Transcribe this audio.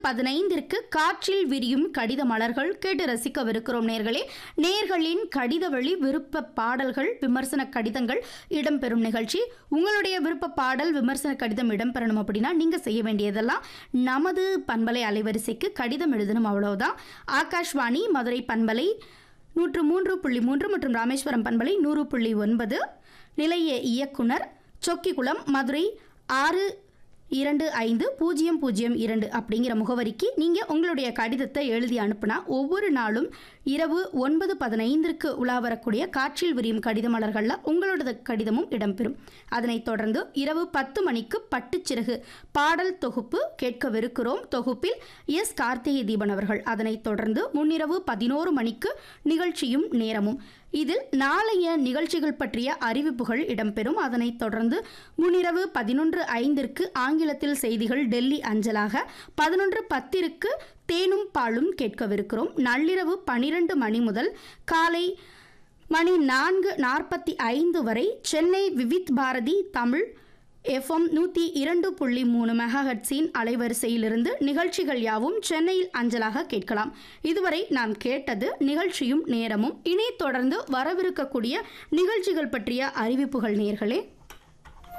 பதினைந்திற்கு காற்றில் விரியும் கடித மலர்கள் கேட்டு ரசிக்கவிருக்கிறோம் நேர்களே நேர்களின் கடித வழி விருப்ப பாடல்கள் விமர்சன கடிதங்கள் இடம்பெறும் நிகழ்ச்சி உங்களுடைய விருப்ப பாடல் விமர்சன கடிதம் இடம்பெறணும் அப்படின்னா நீங்க செய்ய வேண்டியதெல்லாம் நமது பண்பலை அலைவரிசைக்கு கடிதம் எழுதணும் அவ்வளவுதான் ஆகாஷ்வாணி மதுரை பண்பலை நூற்று மூன்று புள்ளி மூன்று மற்றும் ராமேஸ்வரம் பண்பலை நூறு புள்ளி ஒன்பது நிலைய இயக்குனர் சொக்கிக்குளம் மதுரை ஆறு இரண்டு ஐந்து பூஜ்ஜியம் பூஜ்ஜியம் இரண்டு அப்படிங்கிற முகவரிக்கு நீங்கள் உங்களுடைய கடிதத்தை எழுதி அனுப்புனா ஒவ்வொரு நாளும் இரவு ஒன்பது பதினைந்திற்கு உலா வரக்கூடிய காற்றில் விரியும் கடித மலர்களில் உங்களோட கடிதமும் இடம்பெறும் அதனைத் தொடர்ந்து இரவு பத்து மணிக்கு பட்டுச்சிறகு பாடல் தொகுப்பு கேட்கவிருக்கிறோம் தொகுப்பில் எஸ் கார்த்திகை தீபன் அவர்கள் அதனைத் தொடர்ந்து முன்னிரவு பதினோரு மணிக்கு நிகழ்ச்சியும் நேரமும் இதில் நாளைய நிகழ்ச்சிகள் பற்றிய அறிவிப்புகள் இடம்பெறும் அதனைத் தொடர்ந்து முன்னிரவு பதினொன்று ஐந்திற்கு ஆங்கிலத்தில் செய்திகள் டெல்லி அஞ்சலாக பதினொன்று பத்திற்கு தேனும் பாலும் கேட்கவிருக்கிறோம் நள்ளிரவு பனிரெண்டு மணி முதல் காலை மணி நான்கு நாற்பத்தி ஐந்து வரை சென்னை விவித் பாரதி தமிழ் எஃப்எம் நூற்றி இரண்டு புள்ளி மூணு மெகாஹட்ஸின் அலைவரிசையிலிருந்து நிகழ்ச்சிகள் யாவும் சென்னையில் அஞ்சலாக கேட்கலாம் இதுவரை நாம் கேட்டது நிகழ்ச்சியும் நேரமும் இனி தொடர்ந்து வரவிருக்கக்கூடிய நிகழ்ச்சிகள் பற்றிய அறிவிப்புகள் நேர்களே